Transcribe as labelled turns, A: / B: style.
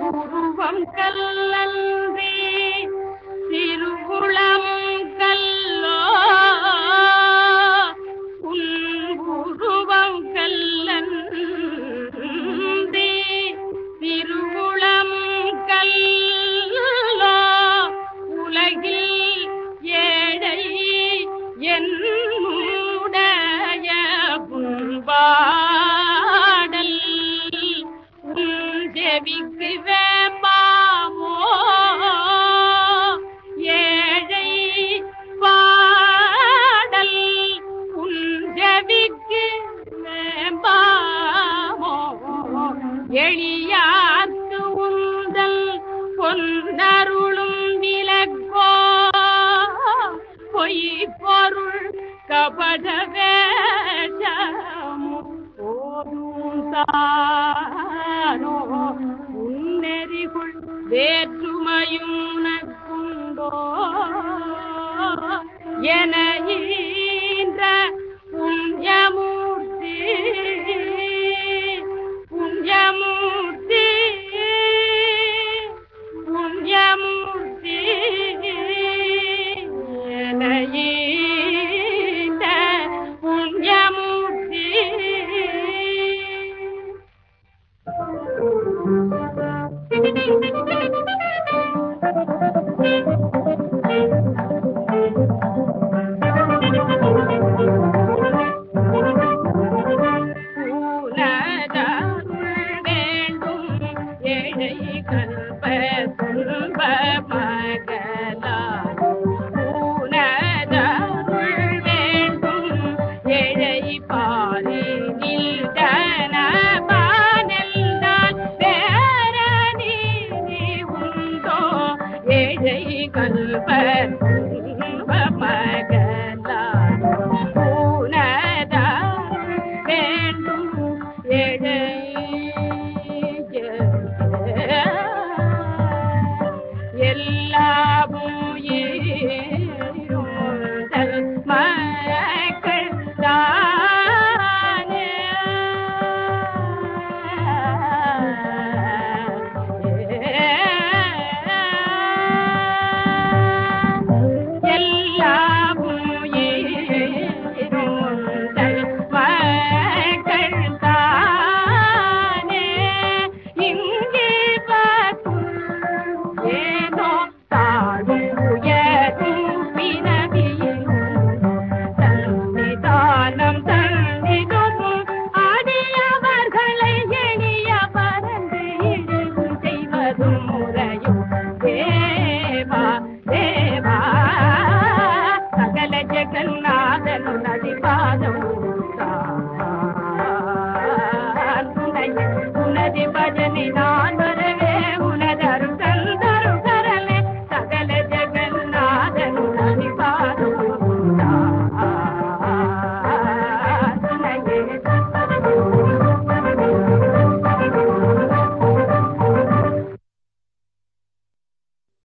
A: உருவம் கல்லன்றி திருவுளம் கல்லோ உன் உருவம் கல்லன்றி திருவுளம் கல்லோ உலகில் ஏழை என்னுடைய புண்பாடல் உன் செவிக்கு வேப்பாமோ ஏழை பாடல் உன் செவிக்கு வேப்பாமோ எளியாத்து உந்தல் பொன்னருளும் விலக்கோ பொய் பொருள் கபட வேஷமும் போதும் தானோ உன்னெறிகுள் வேற்றுமையும் நக்குண்டோ என ஈன்ற புண்ணியமூர்த்தி புண்ணியமூர்த்தி புண்ணியமூர்த்தி என ஈன்ற புண்ணியமூர்த்தி பூனதருள் வேண்டும் ஏழை கல்ப துன்ப மகளாய் பூனதருள் வேண்டும் ஏழை பாலினில் தனபானெல்லாம் வேற நீதி உண்டோ ஏழை கல்ப துன்ப மகளாய் பூனதருள் வேண்டும் ஏழை எல்லாமும் ஏறுதல் மக்கள் தானே எல்லாமும் ஏறுதல் மக்கள் தானே இங்கே பார்க்கும் ஏனோ தாழும் உயரும் பிறவியிலும் தன்னிதானம் தன்னிதும் அடியவர்களை எளிய பறந்து இழிவு செய்வதும் முறையும் தேவா தேவா சகல ஜெகநாதனு நடிபாதம்